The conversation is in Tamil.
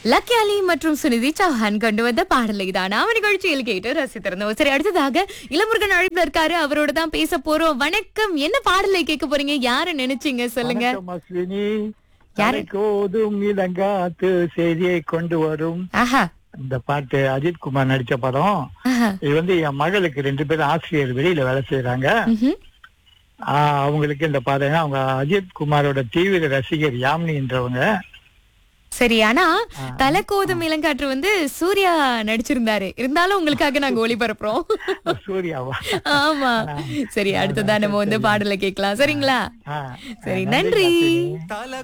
லக்கி அலி மற்றும் சுனிதி சௌஹான் கொண்டு வந்த பாடலை தான் நாம நிகழ்ச்சியில் கேட்டு ரசித்திருந்தோம் சரி அடுத்ததாக இளமுருகன் அழைப்புல இருக்காரு அவரோட தான் பேச போறோம் வணக்கம் என்ன பாடலை கேட்க போறீங்க யார நினைச்சீங்க சொல்லுங்க வணக்கம் அஸ்வினி யாரு? கோதும் இளங்காத்து செய்தியை கொண்டு வரும் ஆஹா இந்த பாட்டு அஜித் குமார் நடிச்ச படம் ஆஹா இது வந்து என் மகளுக்கு ரெண்டு பேரும் ஆசிரியர் வெளியில வேலை செய்யறாங்க ம்ஹும். ஆஹ் அவங்களுக்கு இந்த பாருங்க அவங்க அஜித் குமாரோட தீவிர ரசிகர் யாமினின்றவங்க சரி ஆனா தலக்கோதும் இளங்காற்று வந்து சூர்யா நடிச்சிருந்தாரு இருந்தாலும் உங்களுக்காக நாங்க ஒளிபரப்புறோம் சூர்யாவா ஆமா சரி அடுத்ததா நம்ம வந்து பாடலை கேட்கலாம் சரிங்களா ஆஹ் சரி நன்றி அஸ்வினி. தல